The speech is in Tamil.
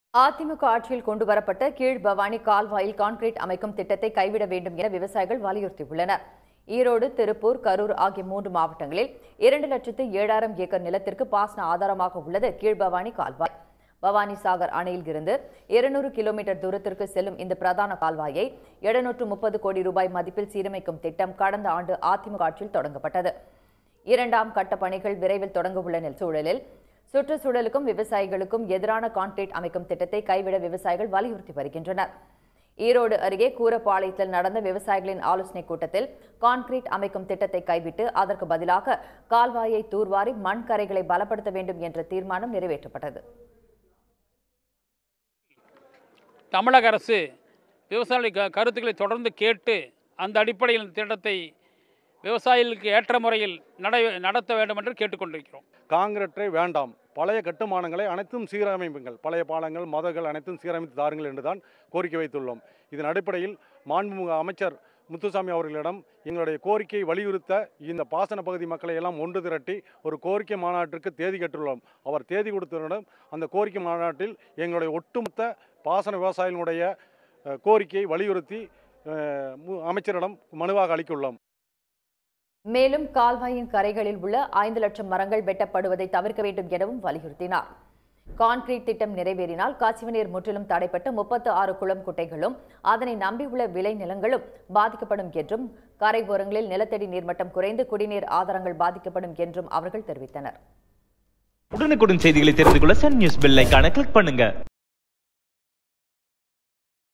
அதிமுக ஆட்சியில் கொண்டுவரப்பட்ட கீழ் பவானி கால்வாயில் கான்கிரீட் அமைக்கும் திட்டத்தை கைவிட வேண்டும் என விவசாயிகள் வலியுறுத்தியுள்ளனர் ஈரோடு திருப்பூர் கரூர் ஆகிய மூன்று மாவட்டங்களில் இரண்டு லட்சத்து ஏழாயிரம் ஏக்கர் நிலத்திற்கு பாசன ஆதாரமாக உள்ளது கீழ்பவானி கால்வாய் பவானி சாகர் அணையில் இருந்து இருநூறு கிலோமீட்டர் தூரத்திற்கு செல்லும் இந்த பிரதான கால்வாயை எழுநூற்று முப்பது கோடி ரூபாய் மதிப்பில் சீரமைக்கும் திட்டம் கடந்த ஆண்டு அதிமுக ஆட்சியில் தொடங்கப்பட்டது இரண்டாம் கட்ட பணிகள் விரைவில் தொடங்க உள்ள நில- சூழலில் சுற்றுச்சூழலுக்கும் விவசாயிகளுக்கும் எதிரான கான்கிரீட் அமைக்கும் திட்டத்தை கைவிட விவசாயிகள் வலியுறுத்தி வருகின்றனர் ஈரோடு அருகே கூரப்பாளையத்தில் நடந்த விவசாயிகளின் ஆலோசனைக் கூட்டத்தில் கான்கிரீட் அமைக்கும் திட்டத்தை கைவிட்டு அதற்கு பதிலாக கால்வாயை தூர்வாரி மண் கரைகளை பலப்படுத்த வேண்டும் என்ற தீர்மானம் நிறைவேற்றப்பட்டது தமிழக அரசு விவசாயிகள் க கருத்துக்களை தொடர்ந்து கேட்டு அந்த அடிப்படையில் இந்த திட்டத்தை விவசாயிகளுக்கு ஏற்ற முறையில் நடை நடத்த வேண்டும் என்று கேட்டுக்கொண்டிருக்கிறோம் காங்கிரீட்டை வேண்டாம் பழைய கட்டுமானங்களை அனைத்தும் சீரமைப்புங்கள் பழைய பாலங்கள் மதங்கள் அனைத்தும் சீரமைத்து தாருங்கள் என்றுதான் கோரிக்கை வைத்துள்ளோம் இதன் அடிப்படையில் மாண்புமிகு அமைச்சர் முத்துசாமி அவர்களிடம் எங்களுடைய கோரிக்கையை வலியுறுத்த இந்த பாசன பகுதி மக்களை எல்லாம் ஒன்று திரட்டி ஒரு கோரிக்கை மாநாட்டிற்கு தேதி கேட்டுள்ளோம் அவர் தேதி கொடுத்தவுடன் அந்த கோரிக்கை மாநாட்டில் எங்களுடைய ஒட்டுமொத்த பாசன விவசாயிகளுடைய அஹ், கோரிக்கையை வலியுறுத்தி அஹ், மு- அமைச்சரிடம் மனுவாக அளித்துள்ளோம் மேலும் கால்வாயின் கரைகளில் உள்ள ஐந்து லட்சம் மரங்கள் வெட்டப்படுவதை தவிர்க்க வேண்டும் எனவும் வலியுறுத்தினார் கான்கிரீட் திட்டம் நிறைவேறினால் காசிவநீர் முற்றிலும் தடைப்பட்டு முப்பத்து ஆறு குளம் குட்டைகளும் அதனை நம்பியுள்ள விளை நிலங்களும் பாதிக்கப்படும் என்றும் கரை ஓரங்களில் நிலத்தடி நீர்மட்டம் குறைந்து குடிநீர் ஆதாரங்கள் பாதிக்கப்படும் என்றும் அவர்கள் தெரிவித்தனர் உடனுக்குடன் செய்திகளை தெரிந்து கொள்ள சன் நியூஸ் பெல் ஐகானை கிளிக் பண்ணுங்க